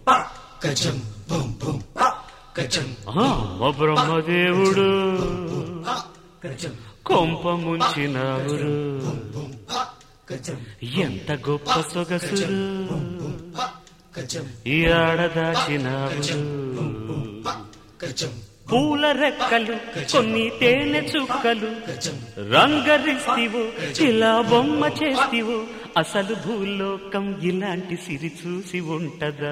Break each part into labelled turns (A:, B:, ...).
A: గజం బుం బుం గజం
B: మా బ్రహ్మదేవుడు
A: గజం
B: కొంప ముంచినావురు
A: బుం గజం
B: ఎంత గొప్ప సొగసురు
A: గజం
B: ఈ ఆడదాచినావురు
A: గజం
B: పూల రెక్కలు కొన్ని తేనె చుక్కలు
A: గజం
B: రంగరిస్తివు ఇలా బొమ్మ చేస్తివు అసలు భూలోకం ఇలాంటి సిరి చూసి ఉంటదా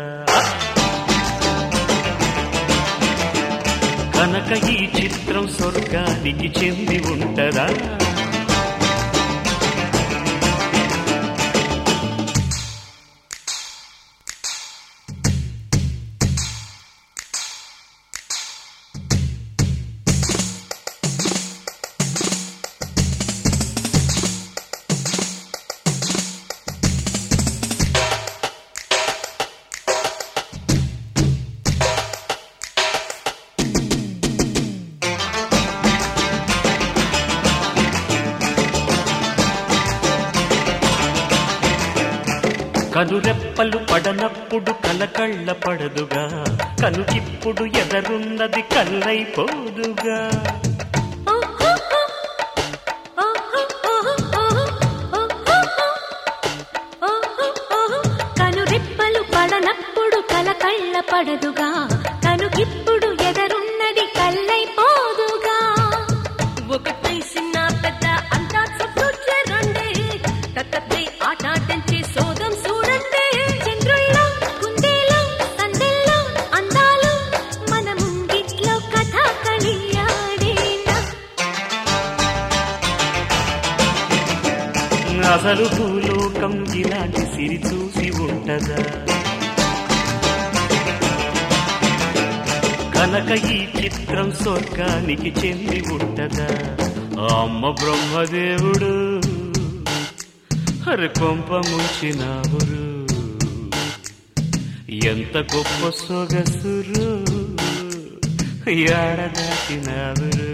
B: కనుక ఈ చిత్రం స్వర్గానికి చెంది ఉంటదా కనురెప్పలు పడనప్పుడు కలకళ్ళ పడదుగా కనుకిప్పుడు ఎదరున్నది కల్లైపోదుగా
C: కనురెప్పలు పడనప్పుడు కలకళ్ళ పడదుగా కనుకిప్పుడు ఎదరున్నది కల్లైపోదుగా ఒకటై చిన్న పెద్ద అంతా చుట్టూ చేరండి తక్కపై ఆటాడించి సోదం చూడండి చంద్రుల్లో కుందేలో సందెల్లో అందాలు మన ముంగిట్లో కథ కలియాడేనా
B: అసలు భూలోకం ఇలాంటి సిరి చూసి ఉంటదా కనుక ఈ చిత్రం స్వర్గానికి చెంది ఉంటదా ఆ అమ్మ బ్రహ్మదేవుడు హరి కొంప ముంచినావురు ఎంత గొప్ప సొగసురు ఏడదాటినావురు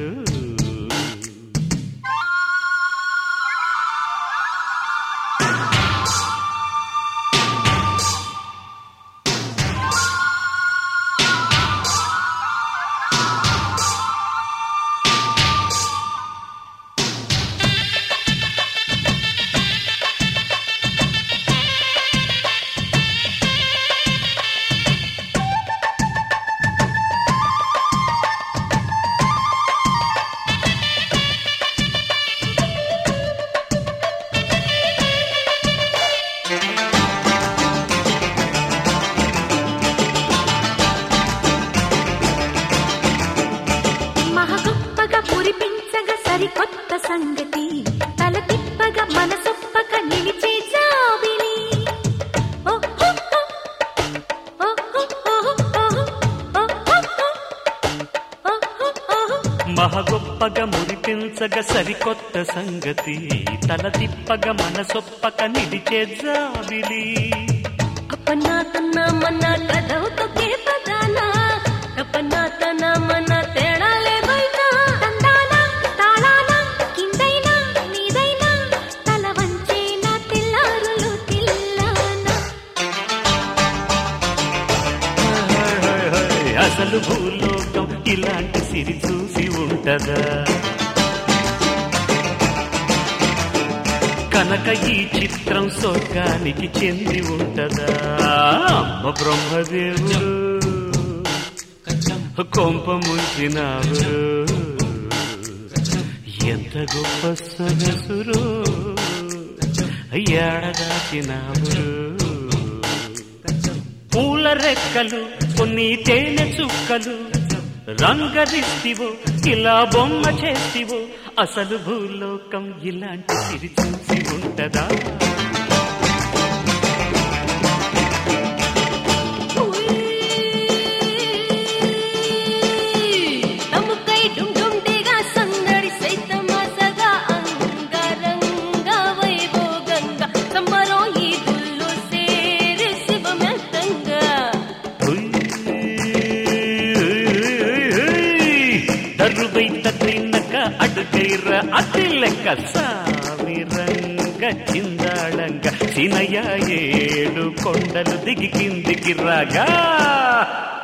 C: మహగొప్పగా మురిపించగా సరికొత్త సంగతి తల తిప్పగా మనసొప్పక నిలిచే జాబిలి ఓ, ఓ, ఓ. ఓ, ఓ, ఓ, ఓ, ఓ, ఓ, ఓ, ఓ, ఓ.
B: మహగొప్పగా మురిపించగ సరికొత్త సంగతి తల తిప్పగ మనసొప్పక నిలిచే జాబిలి
C: అప్పన్నా తన్నా మన్న కథవుతో కేపదానా తప్పన్నా తన మన తేడాలే బైనా తందానా తాళానా కిందైనా నీదైనా తల వంచేనా తెల్లారులు తిల్లానా
B: అసలు భూలోకం ఇలాంటి సిరి చూసి ఉంటదా కనుక ఈ చిత్రం స్వర్గానికి చెంది ఉంటదా అమ్మ బ్రహ్మదేవుడు
A: గజం
B: కొంప ముంచినావురు ఎంత గొప్ప సొగసురు ఏడదాచినావురు
A: గజం
B: పూల రెక్కలు కొన్ని తేనె చుక్కలు రంగరిస్తివో ఇలా బొమ్మ చేస్తివో అసలు భూలోకం ఇలాంటి సిరి చూసి ఉంటదా
C: తముకై డుండుండిగా సందడి సైతమాసగా అంగరంగ వైభోగంగా సంబరం ఈ దుల్లు సేరి శివమెంతంగా
B: దరువై తట్టినక అడుగైర అతి లెక్క సామి రంగ చిందాళంగా చిందాళంగా చినయ్య ఏడు కొండలు దిగి కిందికి రాగా